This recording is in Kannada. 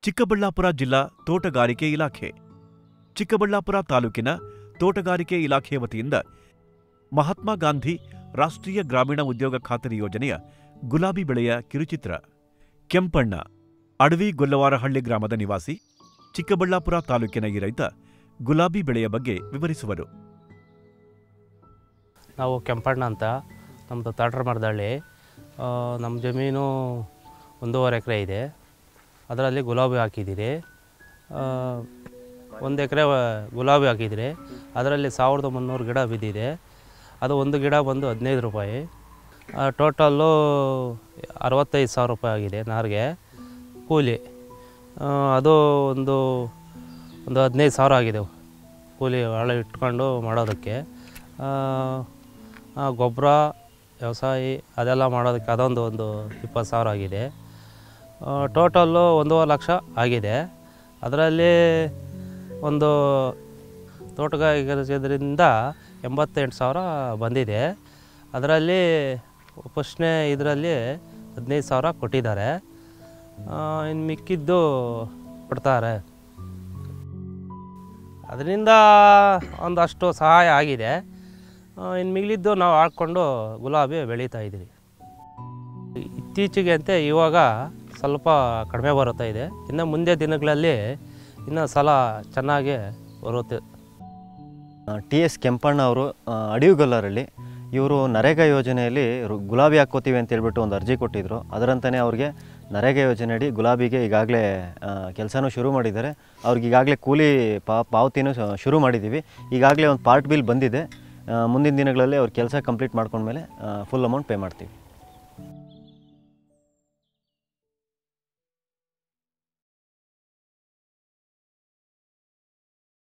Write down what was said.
ಚಿಕ್ಕಬಳ್ಳಾಪುರ ಜಿಲ್ಲಾ ತೋಟಗಾರಿಕೆ ಇಲಾಖೆ ಚಿಕ್ಕಬಳ್ಳಾಪುರ ತಾಲೂಕಿನ ತೋಟಗಾರಿಕೆ ಇಲಾಖೆ ವತಿಯಿಂದ ಮಹಾತ್ಮ ಗಾಂಧಿ ರಾಷ್ಟ್ರೀಯ ಗ್ರಾಮೀಣ ಉದ್ಯೋಗ ಖಾತರಿ ಯೋಜನೆಯ ಗುಲಾಬಿ ಬೆಳೆಯ ಕಿರುಚಿತ್ರ ಕೆಂಪಣ್ಣ ಅಡವಿ ಗೊಲ್ಲವಾರಹಳ್ಳಿ ಗ್ರಾಮದ ನಿವಾಸಿ ಚಿಕ್ಕಬಳ್ಳಾಪುರ ತಾಲೂಕಿನ ಈ ರೈತ ಗುಲಾಬಿ ಬೆಳೆಯ ಬಗ್ಗೆ ವಿವರಿಸುವರು ನಾವು ಕೆಂಪಣ್ಣ ಅಂತ ನಮ್ಮದು ತಾಟ್ರ ಮರದಳ್ಳಿ ನಮ್ಮ ಜಮೀನು ಒಂದೂವರೆ ಎಕರೆ ಇದೆ ಅದರಲ್ಲಿ ಗುಲಾಬಿ ಹಾಕಿದ್ದೀರಿ ಒಂದು ಎಕರೆ ಗುಲಾಬಿ ಹಾಕಿದ್ದೀರಿ ಅದರಲ್ಲಿ ಸಾವಿರದ ಮುನ್ನೂರು ಗಿಡ ಬಿದ್ದಿದೆ ಅದು ಒಂದು ಗಿಡ ಬಂದು ಹದಿನೈದು ರೂಪಾಯಿ ಟೋಟಲ್ಲು ಅರವತ್ತೈದು ಸಾವಿರ ರೂಪಾಯಿ ಆಗಿದೆ ನಾರಿಗೆ ಕೂಲಿ ಆ, ಅದು ಒಂದು ಒಂದು ಹದಿನೈದು ಸಾವಿರ ಆಗಿದೆ ಕೂಲಿ ಆಳು ಇಟ್ಕೊಂಡು ಮಾಡೋದಕ್ಕೆ ಗೊಬ್ಬರ ವ್ಯವಸಾಯ ಅದೆಲ್ಲ ಮಾಡೋದಕ್ಕೆ ಅದೊಂದು ಒಂದು ಇಪ್ಪತ್ತು ಸಾವಿರ ಆಗಿದೆ ಟೋಟಲ್ಲು ಒಂದೂವರೆ ಲಕ್ಷ ಆಗಿದೆ ಅದರಲ್ಲಿ ಒಂದು ತೋಟಗಾರಿಕೆಯಿಂದ ಎಂಬತ್ತೆಂಟು ಸಾವಿರ ಬಂದಿದೆ ಅದರಲ್ಲಿ ಫಸ್ಟ್ನೇ ಇದರಲ್ಲಿ ಹದಿನೈದು ಸಾವಿರ ಕೊಟ್ಟಿದ್ದಾರೆ ಇನ್ನು ಮಿಕ್ಕಿದ್ದು ಕೊಡ್ತಾರೆ ಅದರಿಂದ ಒಂದಷ್ಟು ಸಹಾಯ ಆಗಿದೆ ಇನ್ನು ಮಿಗಿಲಿದ್ದು ನಾವು ಹಾಕ್ಕೊಂಡು ಗುಲಾಬಿ ಬೆಳೀತಾ ಇದ್ದೀರಿ ಇತ್ತೀಚೆಗೆ ಅಂತೆ ಇವಾಗ ಸ್ವಲ್ಪ ಕಡಿಮೆ ಬರುತ್ತಾ ಇದೆ ಇನ್ನು ಮುಂದೆ ದಿನಗಳಲ್ಲಿ ಇನ್ನೂ ಸಲ ಚೆನ್ನಾಗಿ ಬರುತ್ತೆ ಟಿ ಎಸ್ ಕೆಂಪಣ್ಣ ಅವರು ಅಡಿಯುಗೊಲ್ಲರಲ್ಲಿ ಇವರು ನರೇಗಾ ಯೋಜನೆಯಲ್ಲಿ ರು- ಗುಲಾಬಿ ಹಾಕ್ಕೋತೀವಿ ಅಂತ ಹೇಳ್ಬಿಟ್ಟು ಒಂದು ಅರ್ಜಿ ಕೊಟ್ಟಿದ್ದರು ಅದರಂತೆಯೇ ಅವ್ರಿಗೆ ನರೇಗಾ ಯೋಜನೆಯಡಿ ಗುಲಾಬಿಗೆ ಈಗಾಗಲೇ ಕೆಲಸನೂ ಶುರು ಮಾಡಿದ್ದಾರೆ ಅವ್ರಿಗೆ ಈಗಾಗಲೇ ಕೂಲಿ ಪಾ ಪಾವತಿನೂ ಸ- ಶುರು ಮಾಡಿದ್ದೀವಿ ಈಗಾಗಲೇ ಒಂದು ಪಾರ್ಟ್ ಬಿಲ್ ಬಂದಿದೆ ಆ, ಮುಂದಿನ ದಿನಗಳಲ್ಲಿ ಅವ್ರ ಕೆಲಸ ಕಂಪ್ಲೀಟ್ ಮಾಡ್ಕೊಂಡ್ಮೇಲೆ ಫುಲ್ ಅಮೌಂಟ್ ಪೇ ಮಾಡ್ತೀವಿ